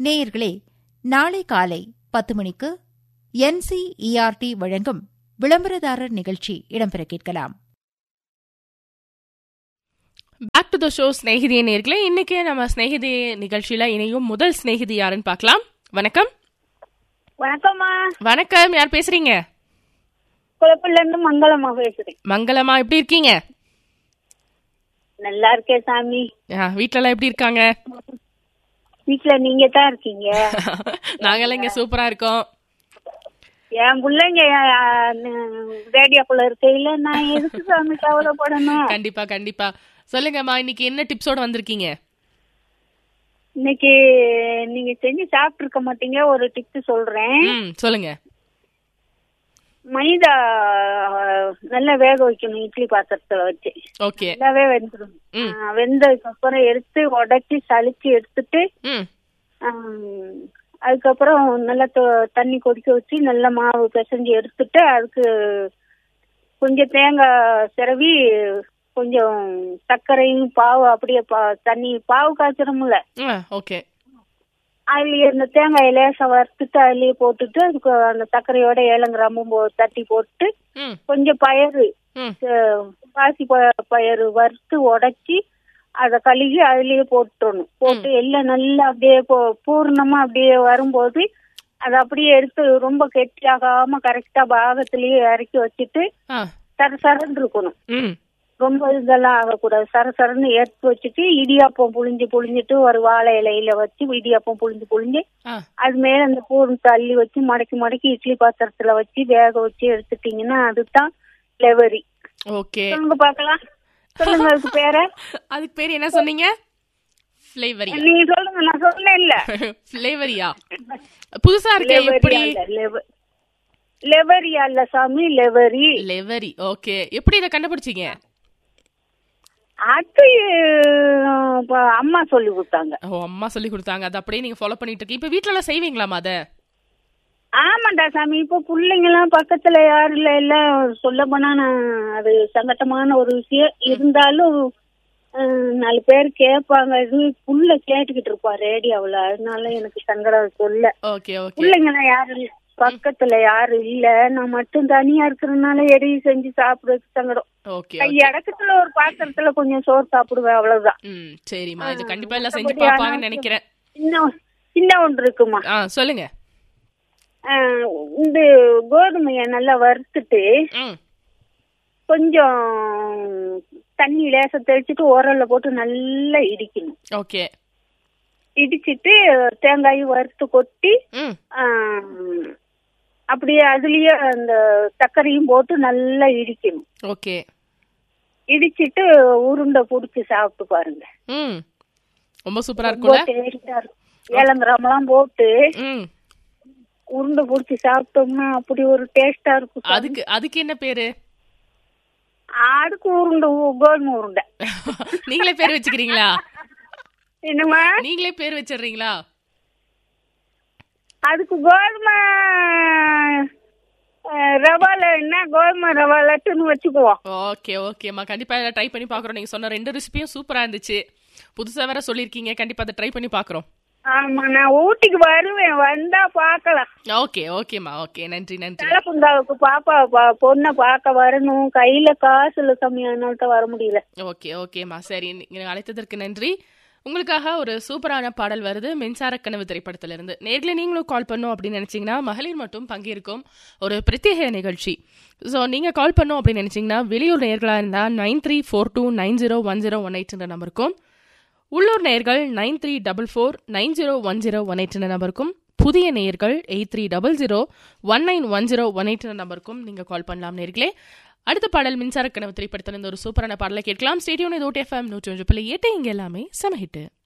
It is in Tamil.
நேயர்களே நாளை காலை பத்து மணிக்கு என்சிஇஆர்டி வழங்கும் விளம்பரதாரர் நிகழ்ச்சி இடம்பெற கேட்கலாம் பேக் டு த ஷோ ஸ்நேகிதிய நேர்களே இன்னைக்கு நம்ம ஸ்நேகிதி நிகழ்ச்சியில இணையும் முதல் ஸ்நேகிதி யாருன்னு பார்க்கலாம் வணக்கம் வணக்கம்மா வணக்கம் யார் பேசுறீங்க குழப்பில இருந்து மங்களம்மா பேசுறேன் மங்களமா எப்படி இருக்கீங்க நல்லா இருக்கேன் சாமி ஆ, வீட்ல எப்படி இருக்காங்க வீட்டுல நீங்க தான் இருக்கீங்க நாங்கெல்லாம் இங்க சூப்பரா இருக்கோம் என் பிள்ளைங்க ரேடியோக்குள்ள இருக்கையில நான் எதுக்கு சாமி கவலைப்படணும் கண்டிப்பா கண்டிப்பா சொல்லுங்கம்மா இன்னைக்கு என்ன டிப்ஸோட வந்திருக்கீங்க இன்னைக்கு நீங்க செஞ்சு சாப்பிட்டு இருக்க மாட்டீங்க ஒரு டிப்ஸ் சொல்றேன் ம் சொல்லுங்க மைதா அஹ், நல்லா வேக வைக்கணும் இட்லி பாத்திரத்துல வச்சு ஓகே நல்லாவே வெந்துடும் ம். அஹ், வெந்ததுக்கு அப்புறம் எடுத்து உடைச்சி சலிச்சு எடுத்துட்டு ம் ஆம், அதுக்கப்புறம் நல்லா தொ- தண்ணி கொதிக்க வச்சு நல்ல மாவு பிசைஞ்சு எடுத்துட்டு அதுக்கு கொஞ்சம் தேங்காய் சிரவி கொஞ்சம் சர்க்கரையும் பாவு அப்படியே பா- தண்ணி பாவு காய்ச்சணும்ல ஆ, ஓகே அதுலயே இந்த தேங்காயை லேசா வறுத்துட்டு அதுலயே போட்டுட்டு அதுக்கு அந்த சர்க்கரையோட ஏலம் கிராமும் போ- தட்டி போட்டு ம் கொஞ்சம் பயறு ம் அஹ், பாசி ப- பயறு வறுத்து உடைச்சி அத கழுகி அதுலயே போட்டுறணும் போட்டு எல்லாம் நல்லா அப்படியே போ- பூர்ணமா அப்படியே வரும்போது அதை அப்படியே எடுத்து ரொம்ப கெட்டியாகாம கரெக்டா பாகத்திலேயே இறக்கி வச்சுட்டு ஆ சர சரன்னு இருக்கணும் ம் ரொம்ப இதெல்லாம் ஆகக்கூடாது சர சரன்னு எடுத்து வச்சுட்டு இடியாப்பம் புழிஞ்சு புழிஞ்சிட்டு ஒரு வாழை இலையில வச்சு இடியாப்பம் புழிஞ்சு புழிஞ்சு ஆ அது மேல அந்த பூர்ணத்தை அள்ளி வச்சு மடக்கி மடக்கி இட்லி பாத்திரத்துல வச்சு வேக வச்சு எடுத்துட்டீங்கன்னா அதுதான் லெவரி ஓகே சொல்லுங்க பாக்கலாம் சொல்லுங்க அதுக்கு பேர அதுக்கு பேர் என்ன சொன்னீங்க ஃப்ளேவரியா நீங்க சொல்லுங்க நான் சொன்னேன் இல்ல ஃப்ளேவரியா புதுசா இருக்கே எப்படி லெவரியா இல்ல, லெவ- லெவரியா இல்ல சாமி லெவரி லெவரி ஓகே எப்படி இதை கண்டுபிடிச்சீங்க அது அஹ், இப்ப அம்மா சொல்லி கொடுத்தாங்க ஓ அம்மா சொல்லி கொடுத்தாங்க அது அப்படியே நீங்க ஃபாலோ பண்ணிட்டு இருக்கீங்க இப்ப வீட்ல எல்லாம் செய்வீங்களாமா அத ஆமாண்டா சாமி இப்ப பிள்ளைங்க எல்லாம் பக்கத்துல யாரும் இல்ல எல்லாம் சொல்ல போனா நான் அது சங்கட்டமான ஒரு விஷயம் இருந்தாலும் அஹ், நாலு பேர் கேட்பாங்க இது புள்ள கேட்டுக்கிட்டு இருப்பா ரேடியோவுல அதனால எனக்கு சங்கடம் சொல்ல ஓகே ஓகே பிள்ளைங்களாம் யாரும் இல்ல பக்கத்துல யாரும் இல்ல நான் மட்டும் தனியா இருக்கிறதுனால எதையும் செஞ்சு சாப்பிடுறதுக்கு சங்கடம் ஓகே கை அடக்கத்துல ஒரு பாத்திரத்துல கொஞ்சம் சோறு சாப்பிடுவேன் அவ்வளவுதான் ம் சரிம்மா இது கண்டிப்பா எல்லாம் செஞ்சு மத்தபடி பாப்பாங்கன்னு ஆனா- நினைக்கிறேன் இன்னும் சின்ன ஒன்று இருக்குமா ஆ சொல்லுங்க அஹ், இந்த கோதுமைய நல்லா வறுத்துட்டு ம் கொஞ்சம் தண்ணி லேசா தெளிச்சிட்டு உரல்ல போட்டு நல்லா இடிக்கணும் ஓகே இடிச்சிட்டு தேங்காயும் வறுத்து கொட்டி ம் ஆம், அப்படியே அதுலயே அந்த சர்க்கரையும் போட்டு நல்லா இடிக்கணும் ஓகே இடிச்சிட்டு உருண்டை புடிச்சு சாப்பிட்டு பாருங்க ம் ரொம்ப சூப்பரா ரொம்ப இருக்கும்ல டேஸ்டா இருக்கும் ஏலங்கிராமெல்லாம் போட்டு ம் உருண்டை புடிச்சு சாப்பிட்டோம்னா அப்படி ஒரு டேஸ்டா இருக்கும் சாமி. அதுக்கு அதுக்கு என்ன பேரு அதுக்கு உருண்டை ஊ- கோதுமை உருண்டை நீங்களே பேர் வச்சுக்கிறீங்களா என்னம்மா நீங்களே பேர் வச்சிடுறீங்களா அதுக்கு கோதுமை அஹ், ரவால என்ன கோதுமை ரவா லட்டுன்னு வச்சுக்குவோம் ஓகே ஓகேம்மா கண்டிப்பா இதை ட்ரை பண்ணி பாக்குறோம் நீங்க சொன்ன ரெண்டு ரெசிபியும் சூப்பரா இருந்துச்சு புதுசா வேற சொல்லிருக்கீங்க கண்டிப்பா அதை ட்ரை பண்ணி பாக்குறோம் ஆமா நான் ஊட்டிக்கு வருவேன் வந்தா பார்க்கலாம் ஓகே ஓகேம்மா ஓகே நன்றி நன்றி தலைப்புந்தாவுக்கு பாப்பா பா- பொண்ணை பார்க்க வரணும் கையில காசு இல்ல கம்மியானால்ட்ட வர முடியல ஓகே ஓகேம்மா சரி நீங்க அழைத்ததற்கு நன்றி உங்களுக்காக ஒரு சூப்பரான பாடல் வருது மின்சார கனவு திரைப்படத்துல இருந்து நேர்ல நீங்களும் கால் பண்ணும் அப்படின்னு நினைச்சீங்கன்னா மகளிர் மட்டும் பங்கேற்கும் ஒரு பிரத்யேக நிகழ்ச்சி ஸோ நீங்க கால் பண்ணும் அப்படின்னு நினைச்சீங்கன்னா வெளியூர் நேர்களா இருந்தா nine three four two nine zero one zero one எயிட்ன்ற நம்பருக்கும் உள்ளூர் நேயர்கள் nine three double four nine zero one zero one எயிட்ன்ற நம்பருக்கும் புதிய நேயர்கள் eight three double zero one nine one zero one எயிட்ன்ற நம்பருக்கும் நீங்க கால் பண்ணலாம் நேர்களே அடுத்த பாடல் மின்சார கனவு திரைப்படத்தில் இந்த ஒரு சூப்பரான பாடலை கேட்கலாம் ஸ்டேடியோன் இது ஓட்டி எஃப்எம் நூற்றி ஒன்று புள்ளி எட்டு இங்க எல்லாமே சம ஹிட்டு